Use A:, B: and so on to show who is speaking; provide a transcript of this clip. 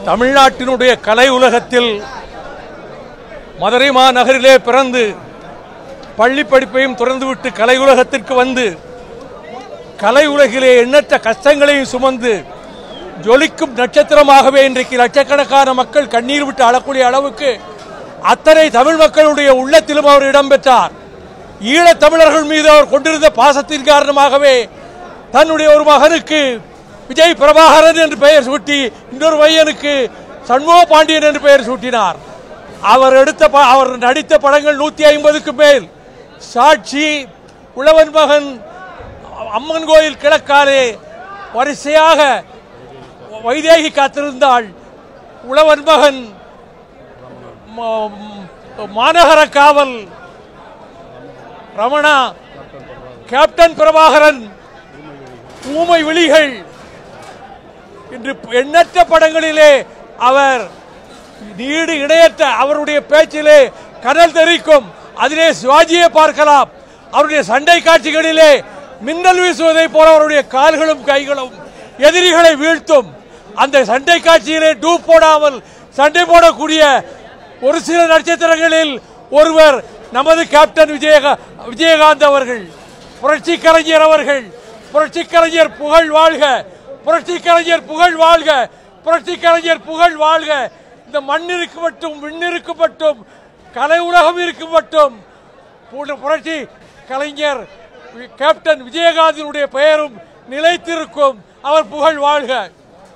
A: தமிழ்நாட்டினுடைய கலை உலகத்தில் மதுரை மாநகரிலே பிறந்து பள்ளி படிப்பையும் திறந்துவிட்டு கலை உலகத்திற்கு வந்து கலை உலகிலே எண்ணற்ற கஷ்டங்களையும் சுமந்து ஜொலிக்கும் நட்சத்திரமாகவே இன்றைக்கு லட்சக்கணக்கான மக்கள் கண்ணீர் விட்டு அழக்கூடிய அளவுக்கு அத்தனை தமிழ் மக்களுடைய உள்ளத்திலும் அவர் இடம்பெற்றார் ஈழத் தமிழர்கள் மீது அவர் கொண்டிருந்த பாசத்தின் காரணமாகவே தன்னுடைய ஒரு மகனுக்கு விஜய் பிரபாகரன் என்று பெயர் சூட்டி இன்னொரு பையனுக்கு சண்முக பாண்டியன் என்று பெயர் சூட்டினார் அவர் எடுத்த ப- அவர் நடித்த படங்கள் நூத்தி ஐம்பதுக்கு மேல் சாட்சி உழவன் மகன் அம்மன் கோயில் கிழக்காலே வரிசையாக வைதேகி காத்திருந்தாள் உழவன் மகன் ம- ம- மாநகர காவல் ரமணா கேப்டன் பிரபாகரன் ஊமை விழிகள் இன்று எண்ணற்ற படங்களிலே அவர் நீடு இணையற்ற அவருடைய பேச்சிலே கடல் தெரிக்கும் அதிலே சிவாஜியை பார்க்கலாம் அவருடைய சண்டை காட்சிகளிலே மின்னல் வீசுவதை போல அவருடைய கால்களும் கைகளும் எதிரிகளை வீழ்த்தும் அந்த சண்டை காட்சியிலே டூப் போடாமல் சண்டை போடக்கூடிய ஒரு சில நட்சத்திரங்களில் ஒருவர் நமது கேப்டன் விஜயகா விஜயகாந்த் அவர்கள் புரட்சி கலைஞர் அவர்கள் புரட்சி கலைஞர் புகழ் வாழ்க புரட்சி கலைஞர் புகழ் வாழ்க புரட்சி கலைஞர் புகழ் வாழ்க இந்த மண்ணிற்கு மட்டும் விண்ணிற்கு மட்டும் கலை உலகம் இருக்கு மட்டும் புர- புரட்சி கலைஞர் வி- கேப்டன் விஜயகாந்தினுடைய பெயரும் நிலைத்திருக்கும் அவர் புகழ் வாழ்க